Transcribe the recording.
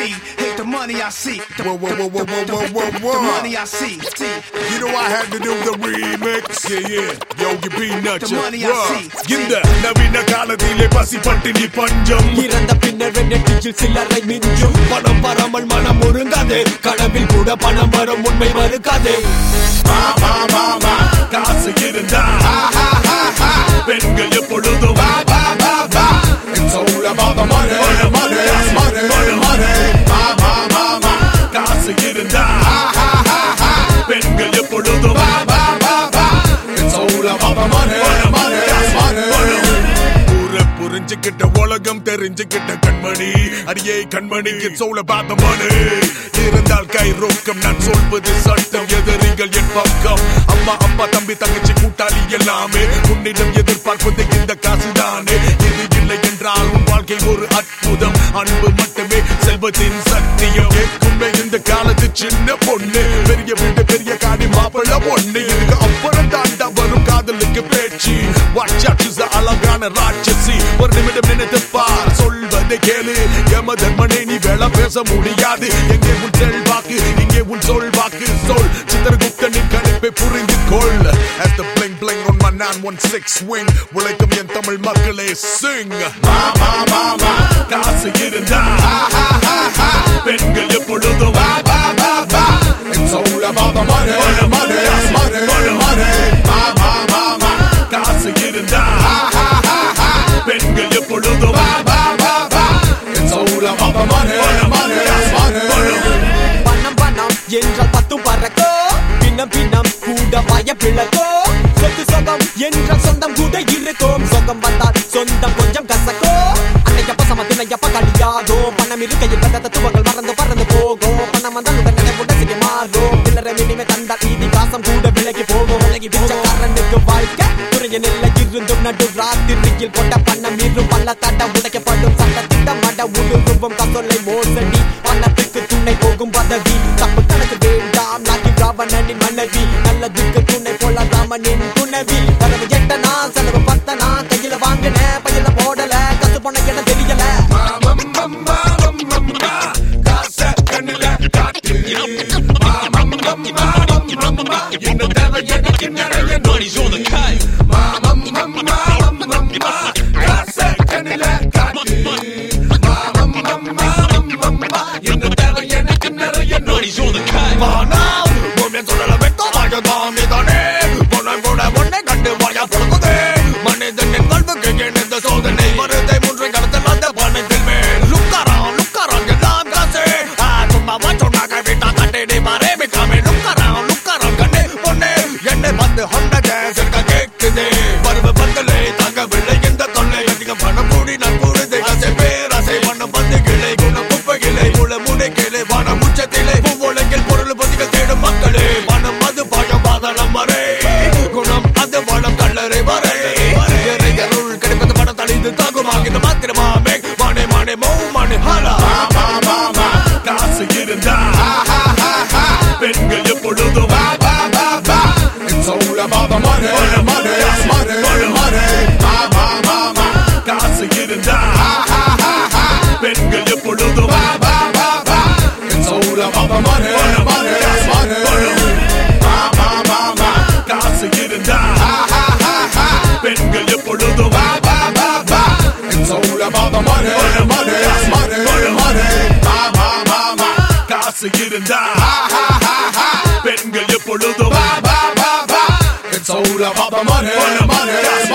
me. Hate the money I see. The, Whoa, whoa, whoa, whoa, whoa, whoa, whoa, the whoa. money I see. see. You know I had to do the remix. Yeah, yeah. Yogi Peanut. The money I see. இந்த நவீன காலத்திலே பசி பட்டினி பஞ்சம் இறந்த பின்னர் நெட்டியில் சில்லறை மிஞ்சும் பணம் வராமல் மனம் ஒருங்காது கனவில் கூட பணம் வரும் உண்மை மறுக்காது மா, மா, மா, மா. காசு இருந்தா பெண்கள் எப்பொழுதும் வா, வா, வா, வா. It's all about the money, money, money, money. மா, மா, மா, மா. காசு இருந்தா பெண்கள் எப்பொழுதும் வா, வா, வா, வா. It's all about the money, money, money. ஊரை புரிஞ்சுக்கிட்ட உலகம் தெரிஞ்சுக்கிட்ட கண்மணி அடியே கண்மணி it's all about the money இருந்தால் கை ரொக்கம் நான் சொல்வது சட்டம் எதிரிகள் என் பக்கம் அம்மா அப்பா தம்பி தங்கச்சி கூட்டாளி எல்லாமே உன்னிடம் எதிர்பார்ப்பது இந்த காசுதானே இது இல்லை என்றால் உன் வாழ்க்கை ஒரு அற்புதம் அன்பு மட்டுமே செல்வத்தின் சத்தியம் கேட்குமே இந்த காலத்து சின்ன பொண்ணு பெரிய வீடு பெரிய காடி மாப்பிள்ள பொண்ணு இதுக்கு அப்புறம் தாண்டா வரும் காதலுக்கு பேச்சு வாட்சாட்சி அழகான ராட்சசி ஒரு நிமிடம் நினைத்து பார் சொல்வதை கேளு எம தர்மனே நீ வேலை பேச முடியாது எங்கே உன் செல்வாக்கு இங்கே உன் சொல்வாக்கு சொல் சித்திரகுப்தனின் கணிப்பை புரிந்து கொள் as the bling bling on my 916 swing உழைக்கும் என் தமிழ் மக்களே sing மாமா மாமா காசு இருந்தா பெண்கள் எப்பொழுதும் வா வா வா வா It's all about the money, money, money, money, money. மாமா மாமா காசு இருந்தா பெண்கள் எப்பொழுதும் வா வா வா வா It's all about the money, money, money. பணம் பணம் என்றால் பத்தும் பறக்கோ பின்னம் பின்னம் கூட பய பிளக்கோ சொத்து சொகம் என்றால் சொந்தம் கூட இருக்கும் சொகம் வந்தால் சொந்தம் கொஞ்சம் கசக்கோ அன்னையப்ப சமத்துணையப்ப கடியாதோ பணம் இருக்கையில் வந்த தத்துவங்கள் மறந்து பறந்து போகும் பணம் வந்தால் உடனே நினைவுட செய்ய மாறும் பிள்ளரை மினிமே தந்தால் ஈதி காசம் கூட விலகி போகும் விலகி பிச்சைக்காரனுக்கு வாழ்க்கை துறைய நெல்ல இருந்தும் நடு ராத்திரியில் போட்ட பணம் இரும் பல்ல தட உடைக்கப்படும் சட்ட திட்டம் மட உருவம் கசொல்லை மோசடி பணத்துக்கு துணை போகும் பதவி தப்பு கணக்கு வேண்டாம் நாக்கி ராவணனின் மனைவி நல்லதுக்கு துணை போல ராமனின் துணைவி வரவு எட்டனா செலவு பத்தனா கையில வாங்கின பையில போடல கத்து போன இடம் தெரியல Money's on the cut. Money's on the cut. சோதனை மருதை மூன்று கடத்தல் அந்த பணத்தில் மேல் லுக்காராம் லுக்காராம் எல்லாம் காசு ஆ, சும்மாவா சொன்னாங்க வீட்டா கட்டே மாறே மிக்காமே லுக்காராம் லுக்காராம் கண்ணே பொண்ணே என்னை வந்து ஹொண்ட கேஸ் இருக்க கேக்குது பருவ பந்தலே தங்கவில்லை இந்த தொல்லை அதிகம் பணம் கூடி நான் கூடுது ஆசை பேராசை பணம் வந்து கிளை குணம் குப்பை கிளை முளை முனை கிளை வானம் உச்சத்திலே பூவுலகில் பொருள் பொதிகள் தேடும் மக்களே பணம் அது பழம் பாதளம் வரை குணம் அது வளம் கல்லறை வரை அருள் கிடைப்பது பணம் தளிந்து தாங்குமாகின மாத்திரமா மேக் மானே மானே மௌ மானே ஹாலா காசு இருந்தா பெண்கள் எப்பொழுதும் வா வா வா வா It's all about the money, money, money, money, money. வா வா வா வா காசு இருந்தா பெண்கள் எப்பொழுதும் வா வா வா வா It's all about the money, money, money. வா வா வா வா காசு இருந்தா பெண்கள் எப்பொழுதும் வா வா வா வா It's all about the money, money, money, money. வா வா வா வா காசு இருந்தா பெண்கள் எப்பொழுதும் வா வா வா வா It's all about the money, money, money.